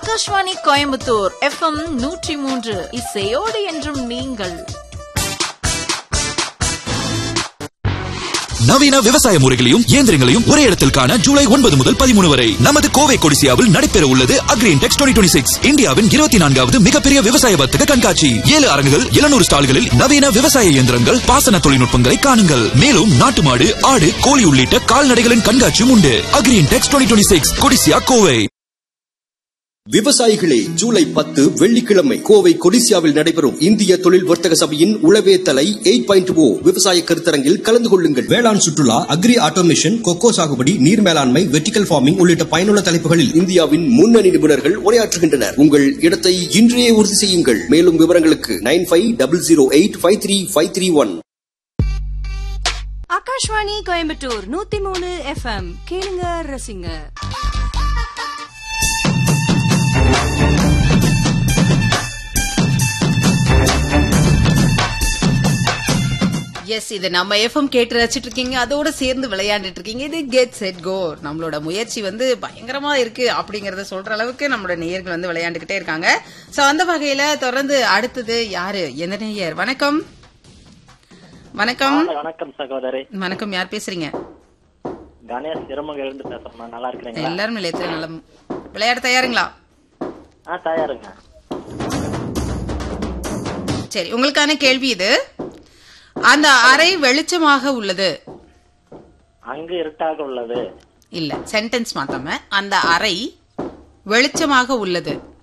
Akashvani Coimbatore FM நூற்றி மூன்று இசையோடு என்றும் நீங்கள் நவீன விவசாய முறைகளையும் இயந்திரங்களையும் ஒரே இடத்தில் காண ஜூலை ஒன்பது முதல் பதிமூணு வரை நமது கோவை கொடிசியாவில் நடைபெற உள்ளது அக்ரீன் டெக்ஸ் டுவெண்ட்டி சிக்ஸ் இந்தியாவின் இருபத்தி நான்காவது மிகப்பெரிய விவசாய வர்த்தக கண்காட்சி ஏழு அரங்குகள் எழுநூறு ஸ்டால்களில் நவீன விவசாய இயந்திரங்கள் பாசன தொழில்நுட்பங்களை காணுங்கள் மேலும் நாட்டு மாடு ஆடு கோழி உள்ளிட்ட கால்நடைகளின் கண்காட்சியும் உண்டு Agri Intex twenty six Codissia Kovai விவசாயிகளே ஜூலை பத்து வெள்ளிக்கிழமை கோவை கொடிசியாவில் நடைபெறும் இந்திய தொழில் வர்த்தக சபையின் உளவே தலை எயிட் பாயிண்ட் ஓ விவசாய கருத்தரங்கில் கலந்து கொள்ளுங்கள் வேளாண் சுற்றுலா அக்ரி ஆட்டோமேஷன் கொக்கோ சாகுபடி நீர் மேலாண்மை வெர்டிகல் ஃபார்மிங் உள்ளிட்ட பயனுள்ள தலைப்புகளில் இந்தியாவின் முன்னணி நிபுணர்கள் உரையாற்றுகின்றனர் உங்கள் இடத்தை இன்றையே உறுதி செய்யுங்கள் மேலும் விவரங்களுக்கு nine five double zero eight five three five three one Akashvani Coimbatore நூத்தி மூணு எஃப்எம் கேளுங்க ரசிங்க எஸ் இது நம்ம எஃப்எம் கேட்டு ரசிச்சிட்டு இருக்கீங்க அதோட சேர்ந்து விளையாண்டுட்டு இருக்கீங்க இது கெட் செட் கோ நம்மளோட முயற்சி வந்து பயங்கரமா இருக்கு அப்படிங்கறத சொல்ற அளவுக்கு நம்மளோட நேயர்கள் வந்து விளையாண்டுகிட்டே இருக்காங்க சோ அந்த வகையில தொடர்ந்து அடுத்தது யாரு எந்த நேயர் வணக்கம் வணக்கம் வணக்கம் சகோதரி வணக்கம் யார் பேசுறீங்க கணேஷ் திருமங்க இருந்து பேசுறேன் நல்லா இருக்கிறீங்களா எல்லாரும் நிலையத்துல நலம் விளையாட தயாருங்களா ஆ தயாருங்க சரி உங்களுக்கான கேள்வி இது அந்த அறை வெளிச்சமாக உள்ளது அங்கு இருட்டாக உள்ளது இல்ல சென்டென்ஸ் மாத்தாம அந்த அறை வெளிச்சமாக உள்ளது